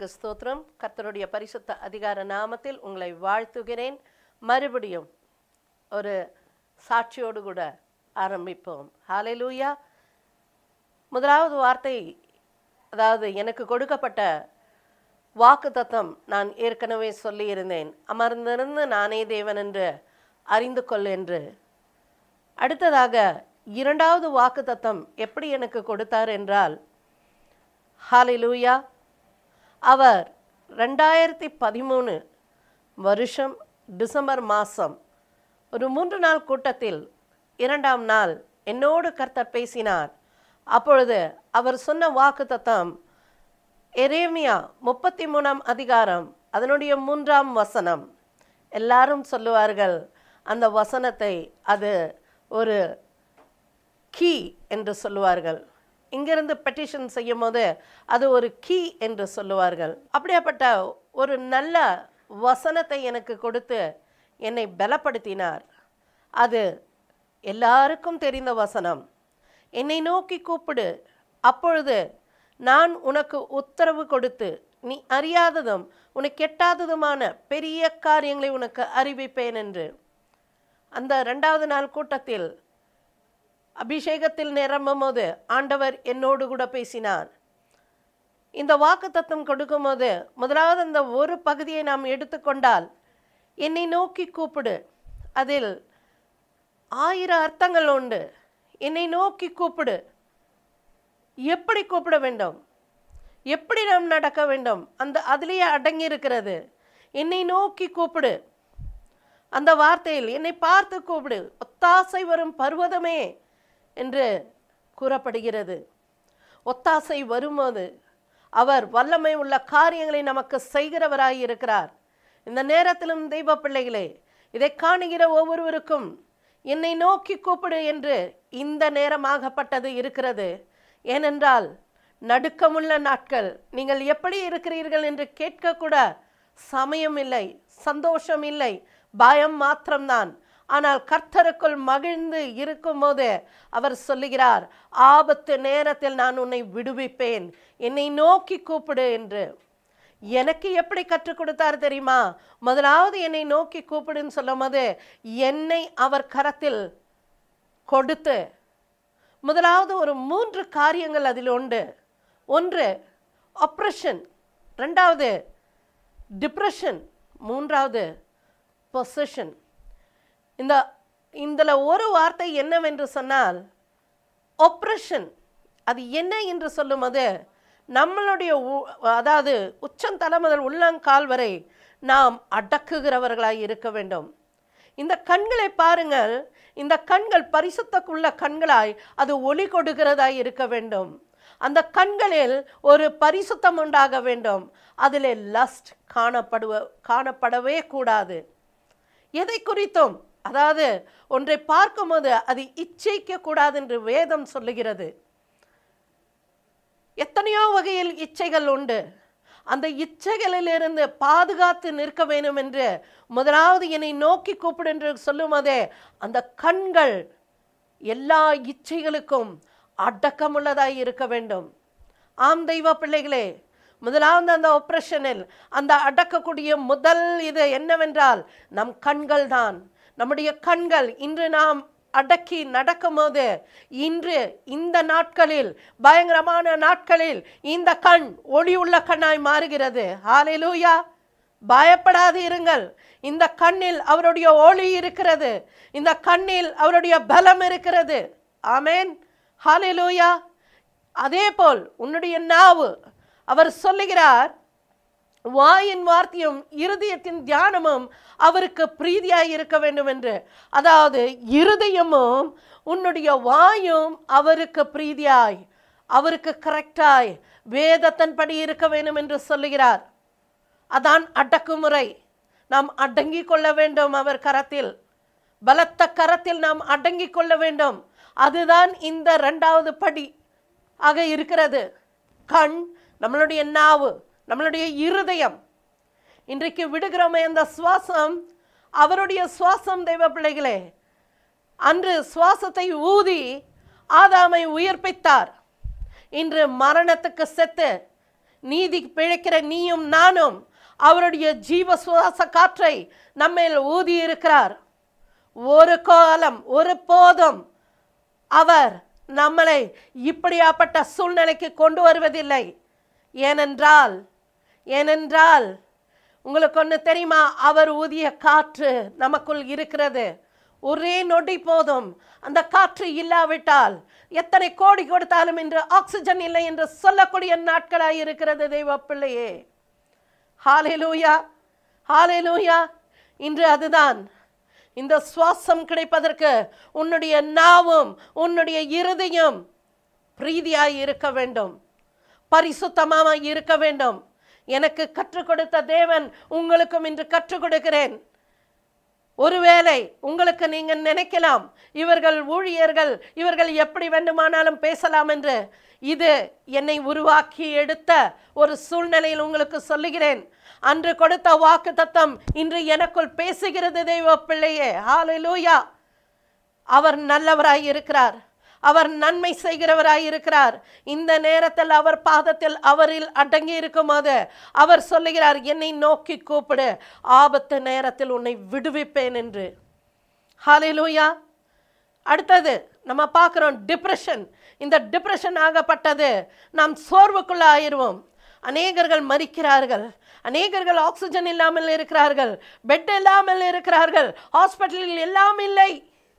ஸ்தோத்திரம் கர்த்தருடைய பரிசுத்த அதிகார நாமத்தில் உங்களை வாழ்த்துகிறேன் மறுபடியும் ஒரு சாட்சியோடு கூட ஆரம்பிப்போம் ஹalleluya முதலாவது வார்த்தை அதாவது எனக்கு கொடுக்கப்பட்ட வாக்கு தத்தம் நான் ஏற்கனவே சொல்லியிருந்தேன் அமர்ந்திருந்து நானே தேவன் என்று அறிந்து கொள் என்று அடுத்ததாக இரண்டாவது வாக்கு தத்தம் எப்படி எனக்கு கொடுத்தார் என்றால் ஹalleluya அவர் ரெண்டாயிரத்தி பதிமூணு வருஷம் டிசம்பர் மாதம் ஒரு மூன்று நாள் கூட்டத்தில் இரண்டாம் நாள் என்னோடு கர்த்தர் பேசினார் அப்பொழுது அவர் சொன்ன வாக்கு தத்தம் எரேமியா முப்பத்தி மூணாம் அதிகாரம் அதனுடைய மூன்றாம் வசனம் எல்லாரும் சொல்லுவார்கள் அந்த வசனத்தை அது ஒரு கீ என்று சொல்லுவார்கள் இங்கிருந்து பெட்டிஷன் செய்யும் போது அது ஒரு கீ என்று சொல்லுவார்கள் அப்படியாப்பட்ட ஒரு நல்ல வசனத்தை எனக்கு கொடுத்து என்னை பலப்படுத்தினார் அது எல்லாருக்கும் தெரிந்த வசனம் என்னை நோக்கி கூப்பிடு அப்பொழுது நான் உனக்கு உத்தரவு கொடுத்து நீ அறியாததும் உனக்கு எட்டாததுமான பெரிய காரியங்களை உனக்கு அறிவிப்பேன் என்று அந்த ரெண்டாவது நாள் கூட்டத்தில் அபிஷேகத்தில் நிரம்பும் போது ஆண்டவர் என்னோடு கூட பேசினார் இந்த வாக்கு தத்துவம் கொடுக்கும்போது முதலாவது அந்த ஒரு பகுதியை நாம் எடுத்துக்கொண்டால் என்னை நோக்கி கூப்பிடு அதில் ஆயிரம் அர்த்தங்கள் உண்டு என்னை நோக்கி கூப்பிடு எப்படி கூப்பிட வேண்டும் எப்படி நாம் நடக்க வேண்டும் அந்த அதிலேயே அடங்கி இருக்கிறது என்னை நோக்கி கூப்பிடு அந்த வார்த்தையில் என்னை பார்த்து கூப்பிடு ஒத்தாசை வரும் பர்வதமே என்று கூறப்படுகிறது ஒத்தாசை வரும்போது அவர் வல்லமை உள்ள காரியங்களை நமக்கு செய்கிறவராய் இருக்கிறார் இந்த நேரத்திலும் தெய்வ பிள்ளைகளே இதை காணுகிற ஒவ்வொருவருக்கும் என்னை நோக்கி கூப்பிடு என்று இந்த நேரமாகப்பட்டது இருக்கிறது ஏனென்றால் நடுக்கமுள்ள நாட்கள் நீங்கள் எப்படி இருக்கிறீர்கள் என்று கேட்கக்கூட சமயம் இல்லை சந்தோஷம் இல்லை பயம் மாத்திரம்தான் ஆனால் கர்த்தருக்குள் மகிழ்ந்து இருக்கும்போது அவர் சொல்லுகிறார் ஆபத்து நேரத்தில் நான் உன்னை விடுவிப்பேன் என்னை நோக்கி கூப்பிடு என்று எனக்கு எப்படி கற்றுக் கொடுத்தார் தெரியுமா முதலாவது என்னை நோக்கி கூப்பிடுன்னு சொல்லும் போது என்னை அவர் கரத்தில் கொடுத்து முதலாவது ஒரு மூன்று காரியங்கள் அதில் உண்டு ஒன்று ஆப்ரேஷன் ரெண்டாவது டிப்ரெஷன் மூன்றாவது பொசஷன் இந்த இதில் ஒரு வார்த்தை என்னவென்று சொன்னால் ஆப்ரேஷன் அது என்ன என்று சொல்லும்போது நம்மளுடைய உ- அதாவது உச்சந்தலை முதல் உள்ளங்கால் வரை நாம் அடக்குகிறவர்களாய் இருக்க வேண்டும் இந்த கண்களை பாருங்கள் இந்த கண்கள் பரிசுத்தக்குள்ள கண்களாய் அது ஒளி கொடுக்கிறதாய் இருக்க வேண்டும் அந்த கண்களில் ஒரு பரிசுத்தம் உண்டாக வேண்டும் அதில் லஸ்ட் காணப்படுவ காணப்படவே கூடாது எதை குறித்தும் அதாவது ஒன்றை பார்க்கும்போது அது இச்சைக்க கூடாது என்று வேதம் சொல்லுகிறது எத்தனையோ வகையில் இச்சைகள் உண்டு அந்த இச்சைகளிலிருந்து பாதுகாத்து நிற்க வேண்டும் என்று முதலாவது என்னை நோக்கி கூப்பிடு என்று சொல்லும்போதே அந்த கண்கள் எல்லா இச்சைகளுக்கும் அடக்கமுள்ளதாய் இருக்க வேண்டும் ஆம் தெய்வ பிள்ளைகளே முதலாவது அந்த ஆப்ரேஷனில் அந்த அடக்கக்கூடிய முதல் இது என்னவென்றால் நம் கண்கள் தான் நம்முடைய கண்கள் இன்று நாம் அடக்கி நடக்கும்போது இன்று இந்த நாட்களில் பயங்கரமான நாட்களில் இந்த கண் ஒளி உள்ள கண்ணாய் மாறுகிறது ஹalleluya பயப்படாது இருங்கள் இந்த கண்ணில் அவருடைய ஒளி இருக்கிறது இந்த கண்ணில் அவருடைய பலம் இருக்கிறது ஆமென் ஹalleluya அதே போல் உன்னுடைய நாவு அவர் சொல்லுகிறார் வாயின் வார்த்தையும் இருதயத்தின் தியானமும் அவருக்கு பிரீதியாய் இருக்க வேண்டும் என்று அதாவது இருதயமும் உன்னுடைய வாயும் அவருக்கு பிரீதியாய் அவருக்கு கரெக்டாய் வேதத்தின்படி இருக்க வேண்டும் என்று சொல்லுகிறார் அதான் அடக்குமுறை நாம் அடங்கி கொள்ள வேண்டும் அவர் கரத்தில் பலத்த கரத்தில் நாம் அடங்கி கொள்ள வேண்டும் அதுதான் இந்த ரெண்டாவது படி ஆக இருக்கிறது கண் நம்மளுடைய நாவு நம்மளுடைய இருதயம் இன்றைக்கு விடுகிறோமே அந்த சுவாசம் அவருடைய சுவாசம் தெய்வ பிள்ளைகளே அன்று சுவாசத்தை ஊதி ஆதாமை உயிர்ப்பித்தார் இன்று மரணத்துக்கு செத்து நீதி பிழைக்கிற நீயும் நானும் அவருடைய ஜீவ சுவாச காற்றை நம்மேல் ஊதி இருக்கிறார் ஒரு காலம் ஒரு போதும் அவர் நம்மளை இப்படியாப்பட்ட சூழ்நிலைக்கு கொண்டு வருவதில்லை ஏனென்றால் ஏனென்றால் உங்களுக்கு ஒன்று தெரியுமா அவர் ஊதிய காற்று நமக்குள் இருக்கிறது ஒரே நொடி போதும் அந்த காற்று இல்லாவிட்டால் எத்தனை கோடி கொடுத்தாலும் இன்று ஆக்சிஜன் இல்லை என்று சொல்லக்கூடிய நாட்களாய் இருக்கிறது தெய்வ பிள்ளையே ஹாலேலூயா ஹாலேலூயா இன்று அதுதான் இந்த சுவாசம் கிடைப்பதற்கு உன்னுடைய நாவும் உன்னுடைய இருதயம் பிரீதியாய் இருக்க வேண்டும் பரிசுத்தமாய் இருக்க வேண்டும் எனக்கு கற்றுக் கொடுத்த தேவன் உங்களுக்கும் இன்று கற்றுக் கொடுக்கிறேன் ஒருவேளை உங்களுக்கு நீங்க நினைக்கலாம் இவர்கள் ஊழியர்கள் இவர்கள் எப்படி வேண்டுமானாலும் பேசலாம் என்று இது என்னை உருவாக்கி எடுத்த ஒரு சூழ்நிலையில் உங்களுக்கு சொல்லுகிறேன் அன்று கொடுத்த வாக்கு தத்தம் இன்று எனக்குள் பேசுகிறது தெய்வ பிள்ளையே ஹalleluya அவர் நல்லவராய் இருக்கிறார் அவர் நன்மை செய்கிறவராய் இருக்கிறார் இந்த நேரத்தில் அவர் பாதத்தில் அவரில் அடங்கி இருக்கும்போது அவர் சொல்லுகிறார் என்னை நோக்கி கூப்பிடு ஆபத்து நேரத்தில் உன்னை விடுவிப்பேன் என்று ஹalleluya அடுத்தது நம்ம பார்க்குறோம் டிப்ரெஷன் இந்த டிப்ரெஷன் ஆகப்பட்டது நாம் சோர்வுக்குள்ள ஆயிடுவோம் அநேகர்கள் மறிக்கிறார்கள் அநேகர்கள் ஆக்சிஜன் இல்லாமல் இருக்கிறார்கள் பெட் இல்லாமல் இருக்கிறார்கள் ஹாஸ்பிட்டலில் எல்லாம் இல்லை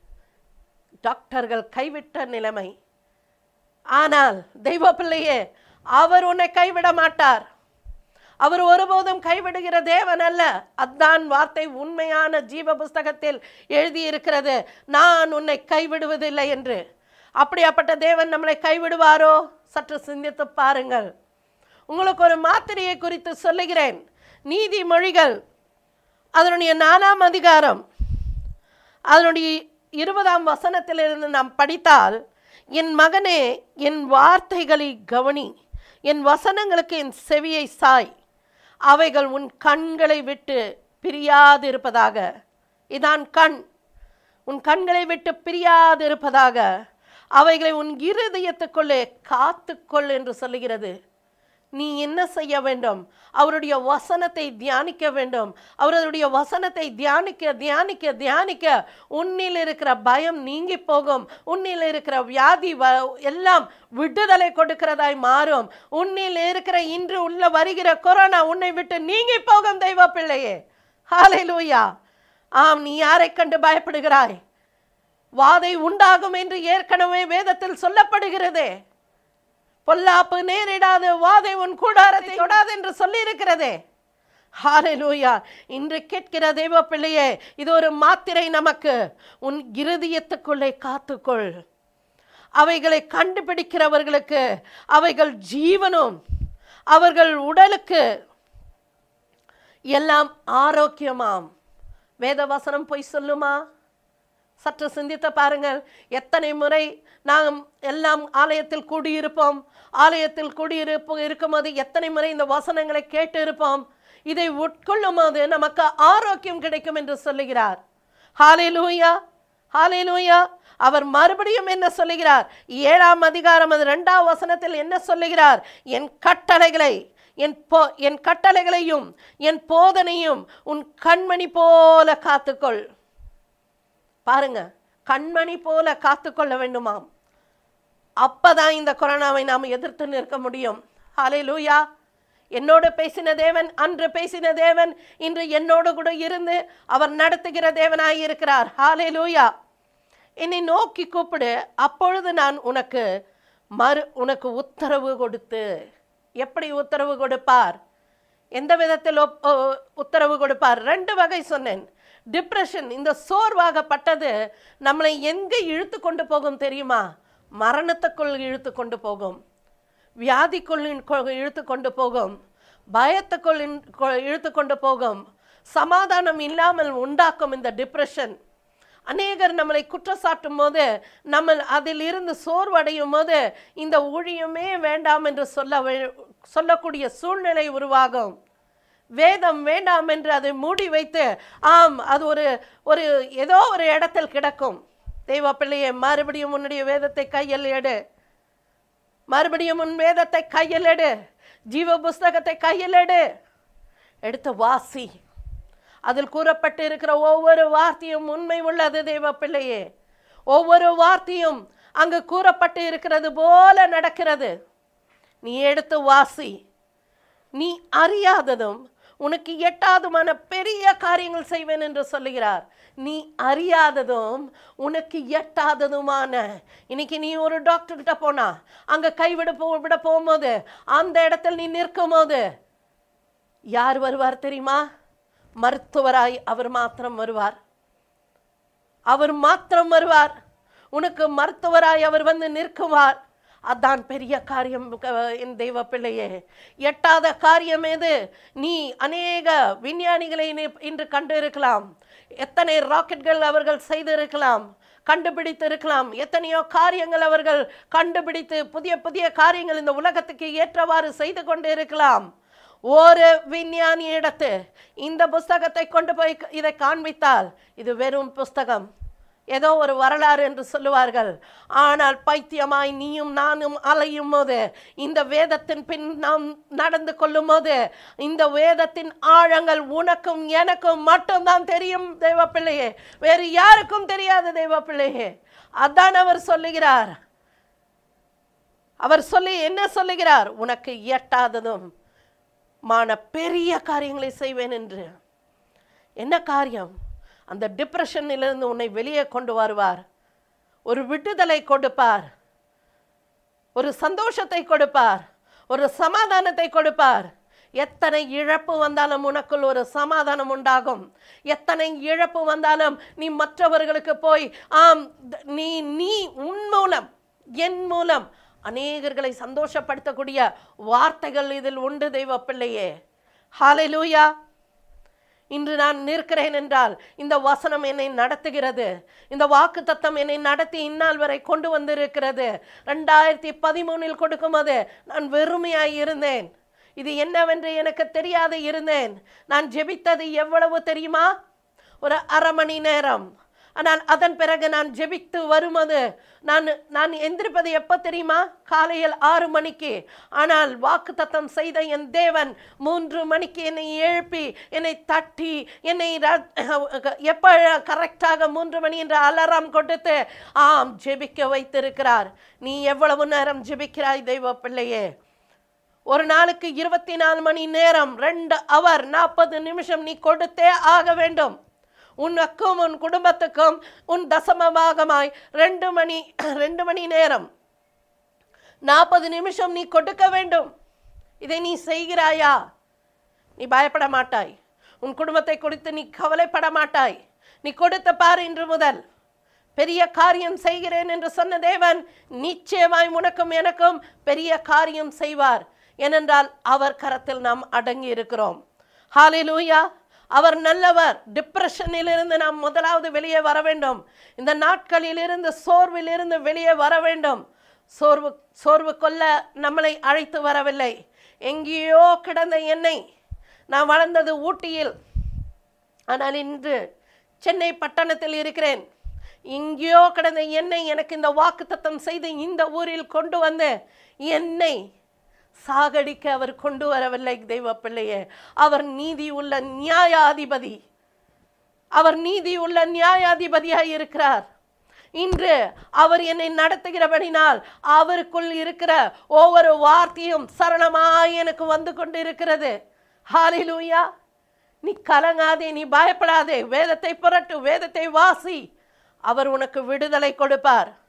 டாக்டர்கள் கைவிட்ட நிலைமை ஆனால் தெய்வ பிள்ளையே அவர் உன்னை கைவிட மாட்டார் அவர் ஒருபோதும் கைவிடுகிற தேவன் அல்ல அதான் வார்த்தை உண்மையான ஜீவ புஸ்தகத்தில் எழுதியிருக்கிறது நான் உன்னை கைவிடுவதில்லை என்று அப்படியாப்பட்ட தேவன் நம்மளை கைவிடுவாரோ சற்று சிந்தித்து பாருங்கள் உங்களுக்கு ஒரு மாத்திரையை குறித்து சொல்லுகிறேன் நீதிமொழிகள் அதனுடைய நாலாம் அதிகாரம் அதனுடைய இருபதாம் வசனத்திலிருந்து நாம் படித்தால் என் மகனே என் வார்த்தைகளை கவனி என் வசனங்களுக்கு என் செவியை சாய் அவைகள் உன் கண்களை விட்டு பிரியாதிருப்பதாக இதான் கண் உன் கண்களை விட்டு பிரியாதிருப்பதாக அவைகளை உன் இருதயத்துக்குள்ளே காத்துக்கொள் என்று சொல்லுகிறது நீ என்ன செய்ய வேண்டும் அவருடைய வசனத்தை தியானிக்க வேண்டும் அவருடைய வசனத்தை தியானிக்க தியானிக்க தியானிக்க உன்னில் இருக்கிற பயம் நீங்கி போகும் உன்னில் இருக்கிற வியாதி வ எல்லாம் விடுதலை கொடுக்கிறதாய் மாறும் உன்னில் இருக்கிற இன்று உள்ள வருகிற கொரோனா உன்னை விட்டு நீங்கி போகும் தெய்வ பிள்ளையே ஹalleluya ஆம் நீ யாரை கண்டு பயப்படுகிறாய் வாதை உண்டாகும் என்று ஏற்கனவே வேதத்தில் சொல்லப்படுகிறதே பொல்லாப்பு நேரிடாது வாதை உன் கூடாரத்தை தொடாது என்று சொல்லி இருக்கிறதே ஹalleluya இன்று கேட்கிற தெய்வ பிள்ளையே இது ஒரு மாத்திரை நமக்கு உன் இருதயத்துக்குள்ளே காத்துக்கொள் அவைகளை கண்டுபிடிக்கிறவர்களுக்கு அவைகள் ஜீவனும் அவர்கள் உடலுக்கு எல்லாம் ஆரோக்கியமாம் வேதவசனம் பொய் சொல்லுமா சற்று சிந்தித்து பாருங்கள் எத்தனை முறை நாம் எல்லாம் ஆலயத்தில் கூடியிருப்போம் ஆலயத்தில் கூடியிருப்போ இருக்கும்போது எத்தனை முறை இந்த வசனங்களை கேட்டு இருப்போம் இதை உட்கொள்ளும் போது நமக்கு ஆரோக்கியம் கிடைக்கும் என்று சொல்லுகிறார் ஹalleluya ஹalleluya அவர் மறுபடியும் என்ன சொல்லுகிறார் ஏழாம் அதிகாரம் அது இரண்டாம் வசனத்தில் என்ன சொல்லுகிறார் என் கட்டளைகளை என் போ என் கட்டளைகளையும் என் போதனையும் உன் கண்மணி போல காத்துக்கொள் பாருங்க கண்மணி போல காத்துக்கொள்ள வேண்டுமாம் அப்பதான் இந்த கொரோனாவை நாம் எதிர்த்து நிற்க முடியும் ஹாலே லூயா என்னோடு பேசின தேவன் அன்று பேசின தேவன் இன்று என்னோடு கூட இருந்து அவர் நடத்துகிற தேவனாய் இருக்கிறார் ஹாலே லூயா என்னை நோக்கி கூப்பிடு அப்பொழுது நான் உனக்கு மறு உனக்கு உத்தரவு கொடுத்து எப்படி உத்தரவு கொடுப்பார் எந்த விதத்தில் ஒப்- ஓ- உத்தரவு கொடுப்பார் ரெண்டு வகை சொன்னேன் டிப்ரெஷன் இந்த சோர்வாகப்பட்டது நம்மளை எங்கே இழுத்து கொண்டு போகும் தெரியுமா மரணத்துக்குள் இழுத்து கொண்டு போகும் வியாதிக்குள் இன்- கொ- இழுத்து கொண்டு போகும் பயத்துக்குள் இன்- கொ- இழுத்து கொண்டு போகும் சமாதானம் இல்லாமல் உண்டாக்கும் இந்த டிப்ரெஷன் அநேகர் நம்மளை குற்றச்சாட்டும் போது நம்ம அதில் இருந்து சோர்வடையும் போது இந்த ஊழியமே வேண்டாம் என்று சொல்ல வே- சொல்லக்கூடிய சூழ்நிலை உருவாகும் வேதம் வேண்டாம் என்று அதை மூடி வைத்து ஆம் அது ஒரு ஒரு ஏதோ ஒரு இடத்தில் கிடக்கும் தெய்வ பிள்ளையே மறுபடியும் உன்னுடைய வேதத்தை கையில் எடு மறுபடியும் உன் வேதத்தை கையில் எடு ஜீவ புஸ்தகத்தை கையில் எடு எடுத்து வாசி அதில் கூறப்பட்டு இருக்கிற ஒவ்வொரு வார்த்தையும் உண்மை உள்ளது தேவ பிள்ளையே ஒவ்வொரு வார்த்தையும் அங்கு கூறப்பட்டு இருக்கிறது போல நடக்கிறது நீ எடுத்து வாசி நீ அறியாததும் உனக்கு எட்டாதுமான பெரிய காரியங்கள் செய்வேன் என்று சொல்லுகிறார் நீ அறியாததும் உனக்கு எட்டாததுமான இன்னைக்கு நீ ஒரு டாக்டர் கிட்ட போனா அங்க கைவிட போ விட போகும்போது அந்த இடத்தில் நீ நிற்கும் போது யார் வருவார் தெரியுமா மருத்துவராய் அவர் மாத்திரம் வருவார் அவர் மாத்திரம் வருவார் உனக்கு மருத்துவராய் அவர் வந்து நிற்குவார் அதான் பெரிய காரியம் க- என் தெய்வ பிள்ளையே எட்டாத காரியம் எது நீ அநேக விஞ்ஞானிகளை நீ- இன்று கண்டு இருக்கலாம் எத்தனை ராக்கெட்கள் அவர்கள் செய்திருக்கலாம் கண்டுபிடித்து இருக்கலாம் எத்தனையோ காரியங்கள் அவர்கள் கண்டுபிடித்து புதிய புதிய காரியங்கள் இந்த உலகத்துக்கு ஏற்றவாறு செய்து கொண்டு இருக்கலாம் ஒரு விஞ்ஞானி இடத்து இந்த புஸ்தகத்தை கொண்டு போய் இதை காண்பித்தால் இது வெறும் புஸ்தகம் ஏதோ ஒரு வரலாறு என்று சொல்லுவார்கள் ஆனால் பைத்தியமாய் நீயும் நானும் அலையும் போது இந்த வேதத்தின் பின் நாம் நடந்து கொள்ளும் போது இந்த வேதத்தின் ஆழங்கள் உனக்கும் எனக்கும் மட்டும்தான் தெரியும் தெய்வ பிள்ளையே வேறு யாருக்கும் தெரியாது தெய்வ பிள்ளையே அதான் அவர் சொல்லுகிறார் அவர் சொல்லி என்ன சொல்லுகிறார் உனக்கு எட்டாததும் மான பெரிய காரியங்களை செய்வேன் என்று என்ன காரியம் அந்த டிப்ரெஷனிலிருந்து உன்னை வெளியே கொண்டு வருவார் ஒரு விடுதலை கொடுப்பார் ஒரு சந்தோஷத்தை கொடுப்பார் ஒரு சமாதானத்தை கொடுப்பார் எத்தனை இழப்பு வந்தாலும் உனக்குள் ஒரு சமாதானம் உண்டாகும் எத்தனை இழப்பு வந்தாலும் நீ மற்றவர்களுக்கு போய் ஆம் த- நீ நீ உன் மூலம் என் மூலம் அநேகர்களை சந்தோஷப்படுத்தக்கூடிய வார்த்தைகள் இதில் உண்டு தெய்வ பிள்ளையே ஹalleluya இன்று நான் நிற்கிறேன் என்றால் இந்த வசனம் என்னை நடத்துகிறது இந்த வாக்கு தத்தம் என்னை நடத்தி இந்நாள் வரை கொண்டு வந்திருக்கிறது ரெண்டாயிரத்தி பதிமூணில் கொடுக்கும்போது நான் வெறுமையாய் இருந்தேன் இது என்னவென்று எனக்கு தெரியாது இருந்தேன் நான் ஜெபித்தது எவ்வளவு தெரியுமா ஒரு அரை மணி நேரம் ஆனால் அதன் பிறகு நான் ஜெபித்து வரும்போது நான் நான் எந்திரிப்பது எப்போ தெரியுமா காலையில் ஆறு மணிக்கு ஆனால் வாக்குத்தத்தம் செய்த என் தேவன் மூன்று மணிக்கு என்னை எழுப்பி என்னை தட்டி என்னை ர- எப்போ கரெக்டாக மூன்று மணி என்ற அலாரம் கொடுத்து ஆம் ஜெபிக்க வைத்திருக்கிறார் நீ எவ்வளவு நேரம் ஜெபிக்கிறாய் தெய்வ பிள்ளையே ஒரு நாளுக்கு இருபத்தி நாலு மணி நேரம் ரெண்டு அவர் நாற்பது நிமிஷம் நீ கொடுத்தே ஆக வேண்டும் உனக்கும் உன் குடும்பத்துக்கும் உன் தசம பாகமாய் ரெண்டு மணி ரெண்டு மணி நேரம் நாற்பது நிமிஷம் நீ கொடுக்க வேண்டும் இதை நீ செய்கிறாயா நீ பயப்பட மாட்டாய் உன் குடும்பத்தை குறித்து நீ கவலைப்பட மாட்டாய் நீ கொடுத்த பார் இன்று முதல் பெரிய காரியம் செய்கிறேன் என்று சொன்ன தேவன் நிச்சயமாய் உனக்கும் எனக்கும் பெரிய காரியம் செய்வார் ஏனென்றால் அவர் கரத்தில் நாம் அடங்கி இருக்கிறோம் ஹalleluya அவர் நல்லவர் டிப்ரெஷனில் இருந்து நாம் முதலாவது வெளியே வர வேண்டும் இந்த நாட்களில் இருந்து சோர்வில் இருந்து வெளியே வர வேண்டும் சோர்வு சோர்வு கொள்ள நம்மளை அழைத்து வரவில்லை எங்கேயோ கிடந்த எண்ணெய் நான் வளர்ந்தது ஊட்டியில் ஆனால் இன்று சென்னை பட்டணத்தில் இருக்கிறேன் எங்கேயோ கிடந்த எண்ணெய் எனக்கு இந்த வாக்குத்தத்தம் செய்து இந்த ஊரில் கொண்டு வந்து என்னை சாகடிக்க அவர் கொண்டு வரவில்லை தெய்வ பிள்ளையே அவர் நீதி உள்ள நியாயாதிபதி அவர் நீதி உள்ள நியாயாதிபதியாய் இருக்கிறார் இன்று அவர் என்னை நடத்துகிறபடினால் அவருக்குள் இருக்கிற ஒவ்வொரு வார்த்தையும் சரணமாய் எனக்கு வந்து கொண்டு இருக்கிறது ஹalleluya நீ கலங்காதே நீ பயப்படாதே வேதத்தை புரட்டு வேதத்தை வாசி அவர் உனக்கு விடுதலை கொடுப்பார்